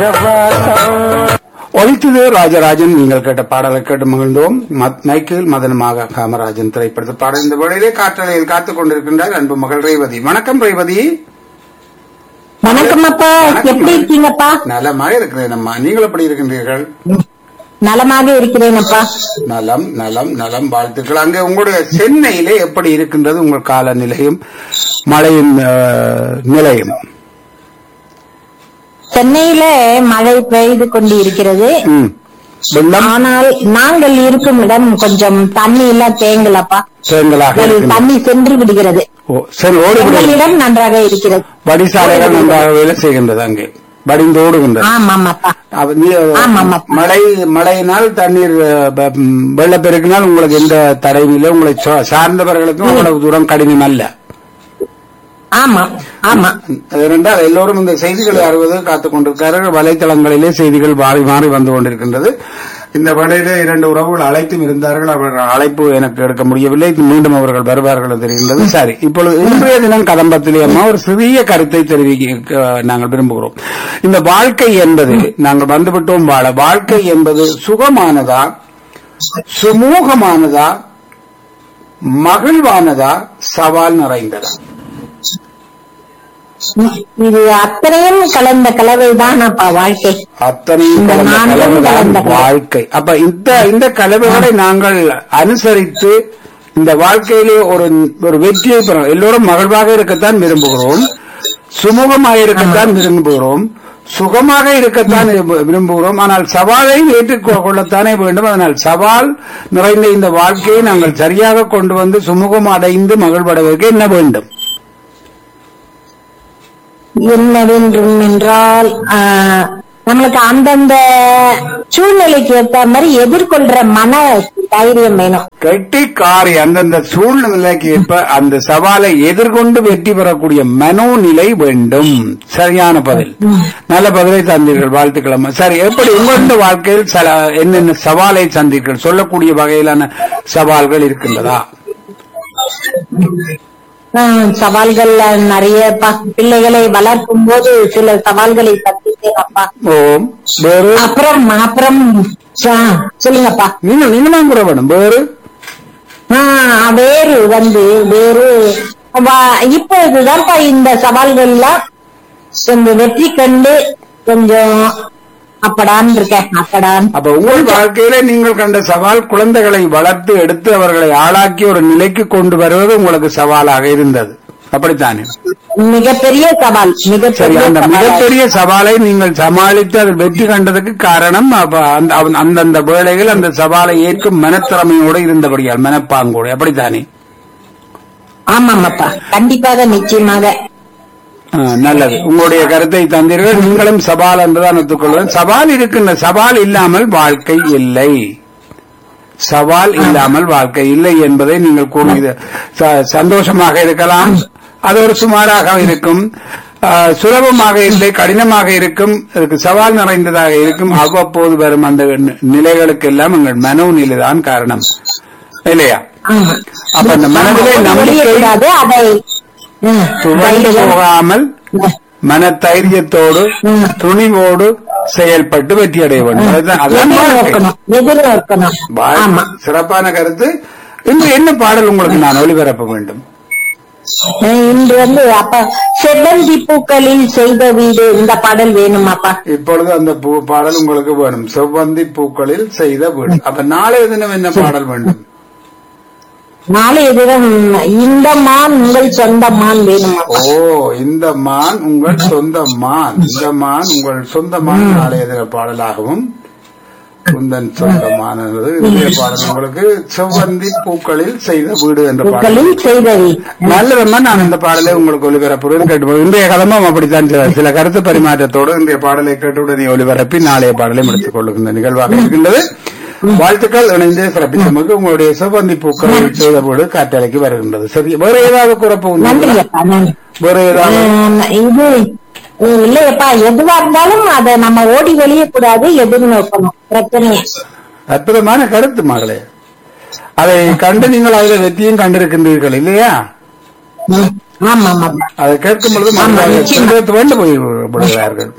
ஒழித்தது ராஜராஜன் நீங்கள் கேட்ட பாடலை கேட்டு மகிழ்ந்தோம் மத்- மைக்கேல் மதனமாக காமராஜன் திரைப்படத்து பாடல் இந்த வேளையிலே காற்றலையில் காத்துக் கொண்டிருக்கின்றார் அன்பு மகள் ரேவதி வணக்கம் ரேவதி வணக்கம் அப்பா எப்படி இருக்கீங்கப்பா நலமாக இருக்கிறேன் அம்மா நீங்கள் எப்படி இருக்கின்றீர்கள் நலமாக இருக்கிறேன் அப்பா நலம் நலம் நலம் வாழ்த்துக்கள் அங்கே உங்களுடைய சென்னையிலே எப்படி இருக்கின்றது உங்கள் காலநிலையும் மழையின் அஹ், நிலையும் சென்னையில மழை பெய்து கொண்டு இருக்கிறது ம். வெள்ளம் ஆனால் நாங்கள் இருக்கும் இடம் கொஞ்சம் தண்ணி எல்லாம் தேங்கலப்பா தேங்கலாக ஒரு இருக்கின்றது. தண்ணி சென்று விடுகிறது ஓ, சரி ஓடுகிறது எங்களிடம் நன்றாக இருக்கிறது வடிசாலைகள் நன்றாக வேலை செய்கின்றது அங்கே வடிந்தோடுகின்றது ஆமாமாப்பா அப்ப நீ- ஆமாம். மழை மழையினால் தண்ணீர் அஹ், ப- ம், வெள்ளப்பெருக்கினால் உங்களுக்கு எந்த தடையும் இல்லை உங்களை சா- சார்ந்தவர்களுக்கும் அவ்வளவு தூரம் கடினம் அல்ல ஆமா ஆமா ஏனென்றால் எல்லோரும் இந்த செய்திகளை அறிவது காத்துக் கொண்டிருக்கிறார்கள் வலைத்தளங்களிலே செய்திகள் மாறி மாறி வந்து கொண்டிருக்கின்றது இந்த வேளையிலே இரண்டு உறவுகள் அழைத்தும் இருந்தார்கள் அவர்கள் அழைப்பு எனக்கு எடுக்க முடியவில்லை மீண்டும் அவர்கள் வருவார்கள் என்று தெரிகின்றது சரி இப்பொழுது இன்றைய தினம் கதம்பத்திலே அம்மா ஒரு சிறிய கருத்தை தெரிவிக்க அஹ், நாங்கள் விரும்புகிறோம் இந்த வாழ்க்கை என்பது நாங்கள் வந்துவிட்டோம் வாழ வாழ்க்கை என்பது சுகமானதா சுமூகமானதா மகிழ்வானதா சவால் நிறைந்ததா இது அத்தனையும் கலந்த கலவைதான் அப்பா வாழ்க்கை அத்தனையும் இந்த கலந்த நான்கும் கலவைதான் கலந்த கலவை. வாழ்க்கை அப்ப இந்த இந்த கலவைகளை நாங்கள் அனுசரித்து இந்த வாழ்க்கையிலே ஒரு ஒரு வெற்றியை பெற எல்லோரும் மகிழ்வாக இருக்கத்தான் விரும்புகிறோம் சுமூகமாக இருக்கத்தான் விரும்புகிறோம் சுகமாக இருக்கத்தான் விரும்பு- விரும்புகிறோம் ஆனால் சவாலை ஏற்றுக்கொள்ளத்தானே வேண்டும் அதனால் சவால் நிறைந்த இந்த வாழ்க்கையை நாங்கள் சரியாக கொண்டு வந்து சுமூகம் அடைந்து மகிழ்வடைவதற்கு என்ன வேண்டும் என்ன வேண்டும் என்றால் ஆஹ், நம்மளுக்கு அந்தந்த சூழ்நிலைக்கு ஏற்ற மாதிரி எதிர்கொள்ற மன தைரியம் வேணும் கெட்டிக்காரி அந்தந்த சூழ்நிலைக்கு ஏற்ப அந்த சவாலை எதிர்கொண்டு வெற்றி பெறக்கூடிய மனோநிலை வேண்டும் சரியான பதில் நல்ல பதிலை தந்தீர்கள் வாழ்த்துக்கள் அம்மா. சரி எப்படி உங்களது வாழ்க்கையில் சில என்னென்ன சவாலை சந்தீர்கள் சொல்லக்கூடிய வகையிலான சவால்கள் இருக்கின்றதா ஆஹ், சவால்கள் நிறைய ப- பிள்ளைகளை வளர்க்கும் போது சில சவால்களை சந்தித்தேன் அப்பா ஓம் வேறு அப்புறம் அப்புறம் ஆஹ், சொல்லுங்கப்பா நீங்க நீங்க தான் கூட வேணும் வேறு ஆஹ், வேறு வந்து வேறு வ- இப்பொழுதுதான்ப்பா இந்த சவால்கள்லாம் கொஞ்சம் வெற்றி கண்டு கொஞ்சம் அப்படான்னு இருக்கேன் அப்படான் அப்ப உங்கள் வாழ்க்கையில நீங்கள் கண்ட சவால் குழந்தைகளை வளர்த்து எடுத்து அவர்களை ஆளாக்கி ஒரு நிலைக்கு கொண்டு வருவது உங்களுக்கு சவாலாக இருந்தது அப்படித்தானே மிகப்பெரிய சவால் சரி மிகப்பெரிய அந்த சவால் மிகப்பெரிய சவாலை நீங்கள் சமாளித்து அதில் வெற்றி கண்டதுக்கு காரணம் அப்ப அந்த- அவன் அந்தந்த வேளைகள் அந்த சவாலை ஏற்கும் மனத்திறமையோடு இருந்தபடியால் மனப்பாங்கோடு அப்படித்தானே ஆமாமாப்பா கண்டிப்பாக நிச்சயமாக ஆ, நல்லது உங்களுடைய கருத்தை தந்தீர்கள் நீங்களும் சவால் என்றுதான் ஒத்துக்கொள்வேன் சவால் இருக்கின்ற சவால் இல்லாமல் வாழ்க்கை இல்லை சவால் இல்லாமல் வாழ்க்கை இல்லை என்பதை நீங்கள் கூறியது ச- சந்தோஷமாக இருக்கலாம் அது ஒரு சுமாராக இருக்கும் ஆ, சுலபமாக இல்லை கடினமாக இருக்கும் அதுக்கு சவால் நிறைந்ததாக இருக்கும் அவ்வப்போது வரும் அந்த நி- நிலைகளுக்கெல்லாம் எங்கள் மனோநிலைதான் காரணம் இல்லையா ஆமா அப்ப அந்த மனதிலே நம்பிக்கை கூடாது அதை ம், துவண்டு தைரியம். போகாமல் மன தைரியத்தோடு ம். துணிவோடு செயல்பட்டு வெற்றி அடைய வேண்டும் அதுதான் அதான் வாழ்க்கை. எதிர்நோக்கணும் எதிர்நோக்கணும் வாழ்க்கை. ஆமா சிறப்பான கருத்து இன்று என்ன பாடல் உங்களுக்கு நான் ஒளிபரப்ப வேண்டும் அஹ் இன்று வந்து அப்ப செவ்வந்தி பூக்களில் செய்த வீடு இந்த பாடல் வேணுமாப்பா இப்பொழுது அந்த பூ பாடல் உங்களுக்கு வேணும் செவ்வந்தி பூக்களில் செய்த வீடு அப்ப நாளைய தினம் என்ன பாடல் வேண்டும் நாளைய தினம் இந்த மான் உங்கள் சொந்த மான் வேணுமாப்பா ஓ இந்த மான் உங்கள் சொந்த மான் இந்த மான் உங்கள் சொந்த மான் நாளைய தின பாடலாகவும் குந்தன் சொந்த மானது இந்திய பாடல் உங்களுக்கு செவ்வந்தி பூக்களில் செய்த வீடு என்ற பாடல் பூக்களில் செய்த வீடு நல்லதம்மா நான் இந்த பாடலை உங்களுக்கு ஒலிபரப்புறேன் கேட்டு இன்றைய கதமும் அப்படித்தான் சில- சில கருத்து பரிமாற்றத்தோடு இன்றைய பாடலை கேட்டுடனே ஒலிபரப்பி நாளைய பாடலை முடித்துக் கொள்ளுகின்ற நிகழ்வாக இருக்கின்றது வாழ்த்துக்கள் இணைந்தே சிறப்பித்தமைக்கு உங்களுடைய சிவந்தி பூக்களை செய்த வீடு காற்றலைக்கு வருகின்றது சரி வேற ஏதாவது குறப்பு நன்றி உண்டு அப்பா நன்றி வேற ஏதாவது அஹ் இது அஹ் இல்லையப்பா எதுவா இருந்தாலும் அதை நம்ம ஓடி வெளியே கூடாது எதிர்நோக்கணும் பிரச்சனை அற்புதமான கருத்து மகளே அதை கண்டு நீங்கள் அதில் வெற்றியும் கண்டிருக்கின்றீர்கள் இல்லையா ம். ஆமா ஆமா அதை கேட்கும் பொழுது ஆமா, மக்கள் நிச்சயமா. சிந்தத்து வேண்டு போய் விடுகிறார்கள்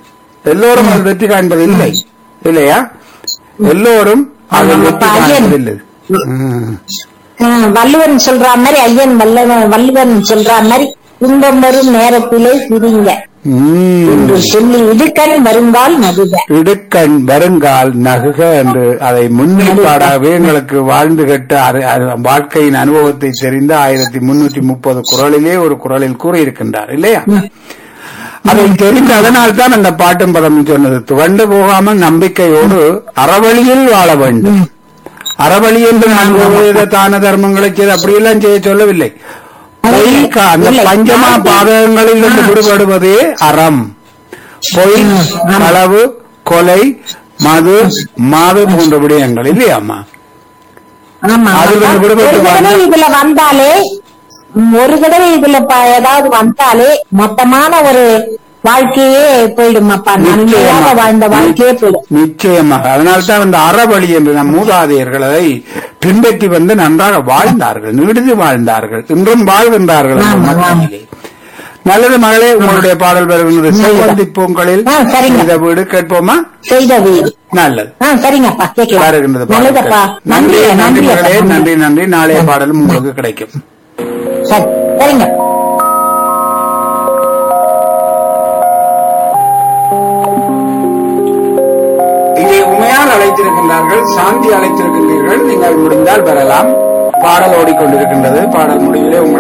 எல்லோரும் அதில் வெற்றி காண்பது இல்லை இல்லையா எல்லோரும் அதில் ஆமா, வெற்றி அப்ப ஐயன். காண்பதில்லை ம். ஆஹ் வள்ளுவன் சொல்ற மாதிரி ஐயன் வல்லவன் வள்ளுவன் சொல்ற மாதிரி துன்பம் வரும் நேரத்திலே சிரிங்க ம். என்று சொல்லி இடுக்கண் வருங்கால் மதுக இடுக்கண் வருங்கால் நகுக என்று அதை முன்னேற்பாடாகவே எங்களுக்கு வாழ்ந்து கட்ட அறி- அறி- வாழ்க்கையின் அனுபவத்தை தெரிந்த ஆயிரத்தி முன்னூற்றி முப்பது குரலிலே ஒரு குரலில் கூறியிருக்கின்றார் இல்லையா அதை தெரிந்த அதனால் தான் அந்த பாட்டும் பதம் சொன்னது துவண்டு போகாமல் நம்பிக்கையோடு அறவழியில் வாழ வேண்டும் அறவழி என்று நான் ஒருவித தான தர்மங்களை செய்து அப்படியெல்லாம் செய்ய சொல்லவில்லை பொய் க- அந்த இல்லை. பஞ்சமா பாதகங்களில் இருந்து விடுபடுவதே அறம் பொய் களவு கொலை மது மாது போன்ற விடயங்கள் இல்லையாம்மா ஆமா அதுல ஆமா. விடுபட்டு ஒரு தடவை வாழ்ந்து- இதுல வந்தாலே ம், ஒரு தடவை இதுல ப- ஏதாவது வந்தாலே மொத்தமான ஒரு வாழ்க்கையே போயிடும் அப்பா நன்மையாக நிச்சயமா. வாழ்ந்த வாழ்க்கையே போயிடும் நிச்சயமாக அதனால்தான் அந்த அறவழி என்று நம் மூதாதையர்கள் அதை பின்பற்றி வந்து நன்றாக வாழ்ந்தார்கள் நீடித்து வாழ்ந்தார்கள் இன்றும் வாழ்கின்றார்கள் அந்த ஆமா, மத்தியிலே. நல்லது மகளே உங்களுடைய பாடல் வருகின்றது செவ்வந்தி பூங்களில் ஆ, சரிங்க. இந்த வீடு கேட்போமா செய்த வீடு நல்லது ஆ சரிங்கப்பா கேட்கலாம் வருகின்றது பாடல் நல்லதப்பா கேட்க. நன்றி நன்றி நன்றி நன்றி மகளே அப்பா. நன்றி நன்றி நாளைய பாடலும் உங்களுக்கு கிடைக்கும் சரி சரிங்க இங்கே உண்மையால் அழைத்திருக்கின்றார்கள் சாந்தி அழைத்திருக்கின்றீர்கள் நீங்கள் முடிந்தால் பெறலாம் பாடல் ஓடிக்கொண்டிருக்கின்றது பாடல் முடிவிலே உங்களை